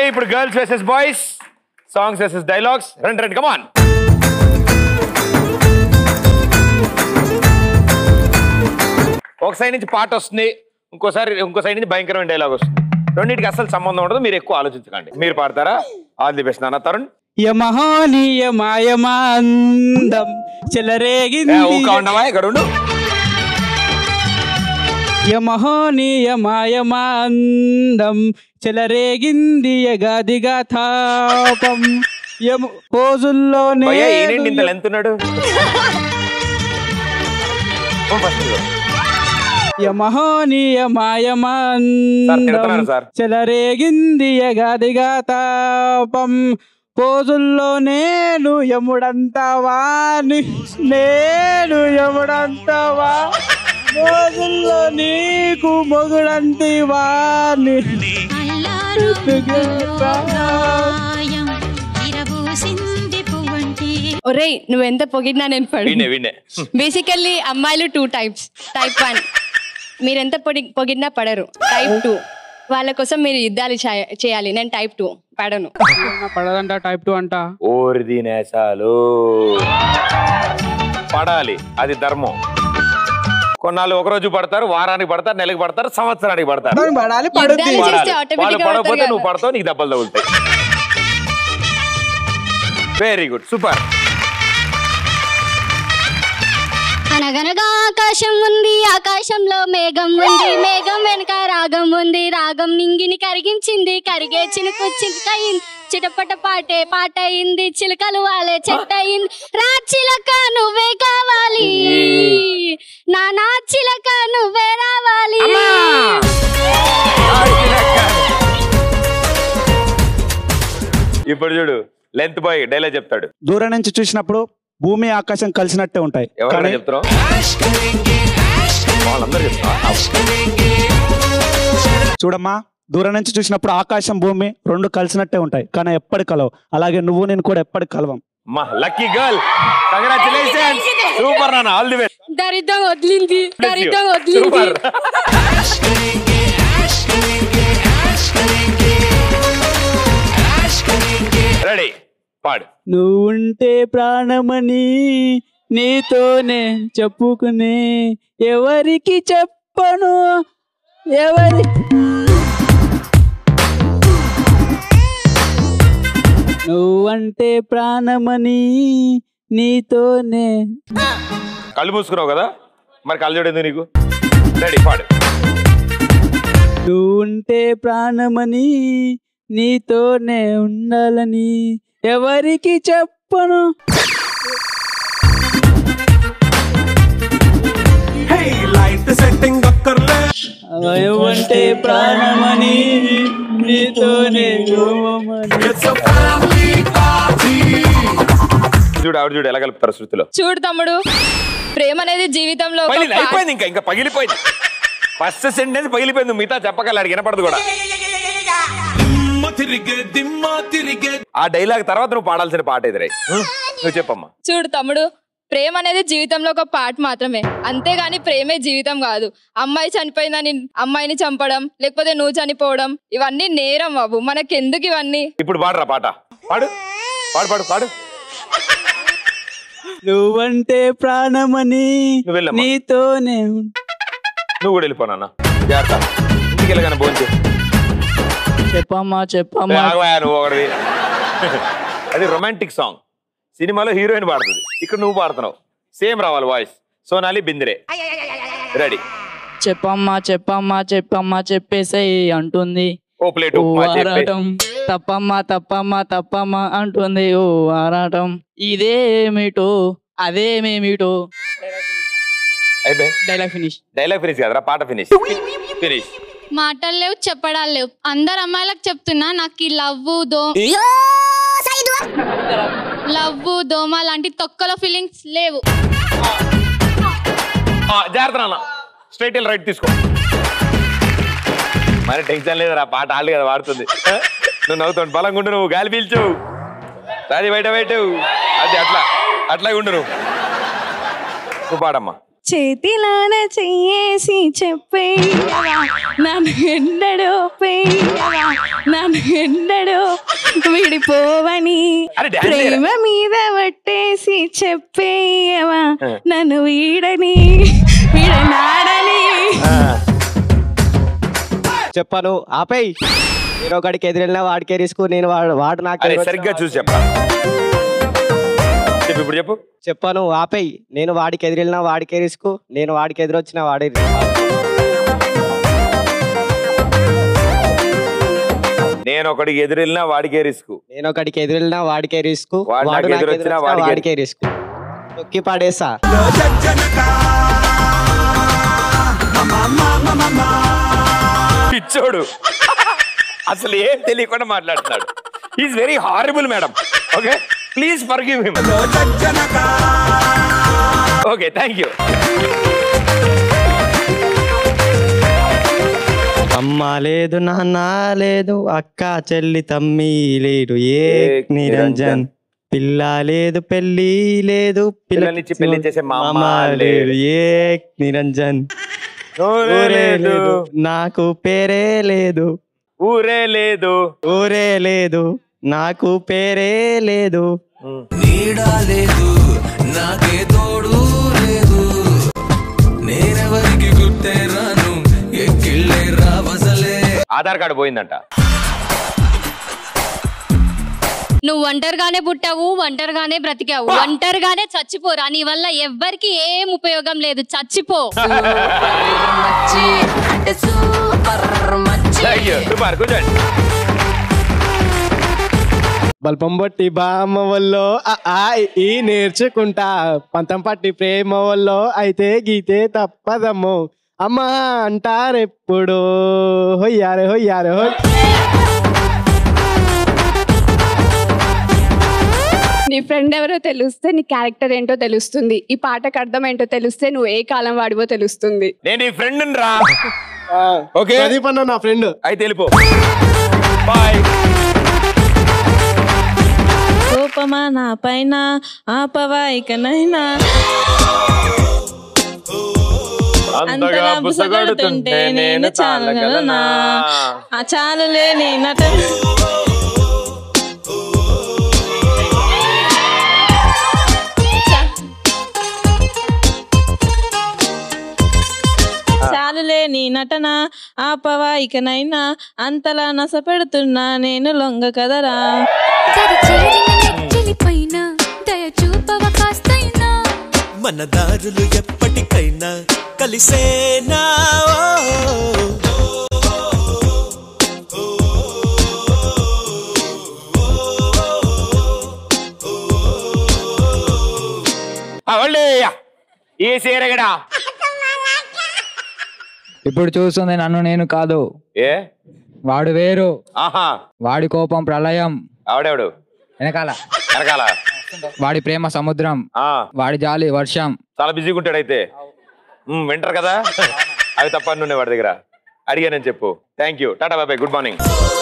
ఇప్పుడు girls versus boys songs versus dialogues రండి రండి కమాన్ ఒక సైడ్ నుంచి పాట వస్తుంది ఇంకోసారి ఇంకో సైడ్ నుంచి భయంకరమైన డైలాగ్ వస్తుంది రెండింటికి అసలు సంబంధం ఉండదు మీరు ఎక్కువ ఆలోచించకండి మీరు పాడతారా ఆల్ ది బెస్ట్ నాన్న తరుణ్ యమహానీయ మాయమాందం ఏ, చెలరేగింది ఊకా ఉండవా ఇక్కడ ఉండు యమహానీయ మాయమాందం చెలరేగింది యగాదిగా తాపం యమ పోజుల్లోనే భయ్యా ఈయనేంటి ఇంత లెంత్ ఉన్నాడు ఓ, first ఇదిగో. యమహానీయ సార్, మాయమాందం తిడుతున్నారు సార్. చెలరేగింది యగాదిగా తాపం పోజుల్లో నేను యముడంతా వాని నేను యముడంతా వా పోజుల్లో నీకు మొగుడంతి వాని ఒరేయ్ నువ్వు ఎంత పొగిడినా నేను పడు వీణే వీణే బేసికల్లీ అమ్మాయిలు టూ టైప్స్ టైప్ వన్ మీరు ఎంత పొడి పొగిడినా పడరు టైప్ టూ వాళ్ళ కోసం మీరు యుద్ధాలు చేయ- చేయాలి నేను టైప్ టూ పడను పడదంట టైప్ టూ అంట ఓరి దీనేశాలు పడాలి అది ధర్మం కొన్నాళ్ళు ఒక రోజు పడతారు వారానికి పడతారు నెలకి పడతారు సంవత్సరానికి పడతారు పడాలి యుద్ధాలు చేస్తే పడాలి. వాళ్ళు ఆటోమేటిక్ పడకపోతే నువ్వు పడతావు నీకు దెబ్బలు తగులుతాయి వెరీ గుడ్ సూపర్ అనగనగా ఆకాశం ఉంది ఆకాశంలో మేఘం ఉంది మేఘం వెనక రాగం ఉంది రాగం నింగిని కరిగించింది కరిగే చినుకు చిలుకయింది చిటపట పాటే పాట అయింది చిలుకలు వాలే చెట్ట అయింది రా చిలక నువ్వే కావాలి నా నా చిలక నువ్వే రావాలి ఇప్పుడు చూడు లెంత్ బాయ్ డైలాగ్ చెప్తాడు దూరం నుంచి చూసినప్పుడు భూమి ఆకాశం కలిసినట్టే ఉంటాయి ఎవరైనా కానీ చెప్తారు వాళ్ళందరూ చెప్తారా చూడమ్మా దూరం నుంచి చూసినప్పుడు ఆకాశం భూమి రెండు కలిసినట్టే ఉంటాయి కానీ ఎప్పటి కలవు అలాగే నువ్వు నేను కూడా ఎప్పటికి కలవం మా లక్కీ గర్ల్ కంగ్రాచులేషన్ సూపర్ నాన్న ఆల్ ది బెస్ట్ దరిద్రం వదిలింది దరిద్రం వదిలింది సూపర్ రెడీ పాడు నువ్వుంటే ప్రాణమని నీతోనే చెప్పుకునే ఎవరికి చెప్పను ఎవరి నువ్వంటే ప్రాణమని నీతోనే కళ్ళు మూసుకున్నావు కదా మరి కళ్ళు చూడేందుకు నీకు రెడీ పాడు నువ్వుంటే ప్రాణమని నీతోనే ఉండాలని ఎవరికి చెప్పను నువ్వంటే ప్రాణమని నీతోనే ఉండాలని. చూడు ఆవిడ చూడు ఎలా కలుపుతారు శృతిలో చూడు తమ్ముడు ప్రేమ అనేది జీవితంలో ఒక పగిలింది part. అయిపోయింది ఇంకా ఇంకా పగిలిపోయింది ఫస్ట్ సెంటెన్స్ పగిలిపోయింది మిగతా చెప్పగల అడిగి వినపడదు కూడా ఆ డైలాగ్ తర్వాత నువ్వు పాడాల్సిన పాట ఎదురై నువ్వు చెప్పమ్మా చూడు తమ్ముడు ప్రేమ అనేది జీవితంలో ఒక పార్ట్ మాత్రమే అంతేగాని ప్రేమే జీవితం కాదు అమ్మాయి చనిపోయిందని అమ్మాయిని చంపడం లేకపోతే నువ్వు చనిపోవడం ఇవన్నీ నేరం బాబు మనకెందుకు ఇవన్నీ ఇప్పుడు పాడరా పాట పాడు పాడు పాడు పాడు నువ్వంటే ప్రాణమని నువ్వు వెళ్ళమ్మా. నీతోనే ఉం- నువ్వు కూడా వెళ్ళిపోనా జాగ్రత్త ఇంటికి వెళ్ళగానే భోంచే చెప్పమ్మా చెప్పమ్మా నువ్వు ఒకటి అది రొమాంటిక్ సాంగ్ సినిమాలో హీరోయిన్ పాడుతుంది ఇక్కడ నువ్వు పాడుతున్నావు సేమ్ రావాలి వాయిస్ సోనాలి బిందిరే రెడీ చెప్పమ్మా చెప్పమ్మా చెప్పమ్మా చెప్పేసేయ్ అంటుంది ఓ ప్లేట్ ఓ ఉప్మా చెప్పే ఆరాటం తప్పమ్మా తప్పమ్మా తప్పమ్మా అంటుంది ఓ ఆరాటం ఇదేమిటో అదేమేమిటో అయిపోయి డైలాగ్ ఫినిష్ డైలాగ్ ఫినిష్ కదరా పాట ఫినిష్ ఫినిష్ మాటలు లేవు చెప్పడాలు లేవు అందరు అమ్మాయిలకు చెప్తున్నా నాకు ఈ లవ్ దో లవ్ దోమ లాంటి తొక్కల ఫీలింగ్స్ లేవు జాగ్రత్త నాన్న స్ట్రైట్ వెళ్ళి రైట్ తీసుకో మరి టెన్షన్ లేదురా పాట ఆళ్ళు కదా వాడుతుంది ఆ? నువ్వు నవ్వుతాడు బలంగా ఉండు నువ్వు గాలి పీల్చు అది బయట పెట్టు అది అట్లా అట్లా ఉండు నువ్వు నువ్వు పాడమ్మా చేతిలోన చెయ్యేసి చెప్పేయవా నన్ను ఎన్నడో పెయ్యవా నన్ను ఎన్నడో విడిపోవని అరే, dance చేయరా? ప్రేమ మీద పట్టేసి చెప్పేయవా ఆ. నన్ను వీడని వీడనాడని చెప్పాను ఆపేయ్ నేను ఒకడికి ఎదురెళ్ళినా వాడికే రిస్క్ నేను వాడు వాడు నాకు అరే ఎదురొచ్చినా సరిగ్గా చూసి చెప్పా చెప్పు ఇప్పుడు చెప్పు చెప్పాను ఆపేయ్ నేను వాడికి ఎదురెళ్ళినా వాడికే రిస్క్ నేను వాడికి ఎదురొచ్చినా వాడే నేను ఒకడికి ఎదురెళ్ళినా వాడికే రిస్క్ నేను ఒకడికి ఎదురెళ్ళినా వాడికే రిస్క్ వాడు వాడు నాకు నాకు ఎదురొచ్చినా ఎదురొచ్చినా వాడికే వాడికే రిస్క్ తొక్కి పడేసా పిచ్చోడు అసలు ఏం తెలియకుండా మాట్లాడుతున్నాడు is very horrible madam okay please forgive him okay thank you అమ్మ లేదు నాన్న లేదు అక్క చెల్లి తమ్మి లేడు ఏ ఏక్ నిరంజన్ నిరంజన్. పిల్ల లేదు పెళ్లి లేదు పిల్లనిచ్చి పెళ్లి చేసే మా అమ్మ లేడు ఏ నిరంజన్ ఊరే లేదు నాకు పేరే లేదు ఊరే లేదు ఊరే లేదు నాకు పేరే లేదు నీడా లేదు నాకే తోడు లేదు నేనెవరికి గుట్టే రాను ఎక్కిళ్ళే రావసలే ఆధార్ కార్డు పోయిందంట నువ్వు ఒంటరిగానే పుట్టావు ఒంటరిగానే బ్రతికావు ఒంటరిగానే చచ్చిపోరా నీ వల్ల ఎవ్వరికి ఏం ఉపయోగం లేదు చచ్చిపో థ్యాంక్ యూ సూపర్ కూర్చోండి బల్పం బట్టి బామ్మ వల్లో ఆ ఆ ఈ నేర్చుకుంటా పంతం పట్టి ప్రేమ వల్లో అయితే గీతే తప్పదమ్మో అమ్మా అంటారెప్పుడు హొయ్యారే హొయ్యారే హొయ్ నీ ఫ్రెండ్ ఎవరో తెలిస్తే నీ క్యారెక్టర్ ఏంటో తెలుస్తుంది ఈ పాటకు అర్థం ఏంటో తెలిస్తే నువ్వు ఏ కాలం వాడివో తెలుస్తుంది నేను ఈ ఫ్రెండ్ రా ఓకే ప్రదీప్ అన్న నా ఫ్రెండ్ అయితే వెళ్ళిపో బాయ్ కోపమా నా పైన ఆపవా ఇకనైనా అంతగా బుసగొడుతుంటే నేను చాలగలనా ఆ చాలులే నీ నట చాలులే నీ నటన ఆపవా ఇకనైనా అంతలా నస పెడుతున్నా నేను లొంగ కదరా పైన దయ చూపవ కాస్తైనా మన దారులు ఎప్పటికైనా కలిసేనా ఒళ్ళే ఈ సీరగడా ఇప్పుడు చూస్తుంది నన్ను నేను కాదు ఏ వాడు వేరు ఆహా వాడి కోపం ప్రళయం ఆవిడెవడు వెనకాల వెనకాల వాడి ప్రేమ సముద్రం ఆ, వాడి జాలి వర్షం చాలా బిజీగా ఉంటాడు అయితే ఉమ్, వింటారు కదా అవి తప్ప నుండే వాడి దగ్గర అడిగానని చెప్పు థ్యాంక్ యూ టాటా బాబాయ్ గుడ్ మార్నింగ్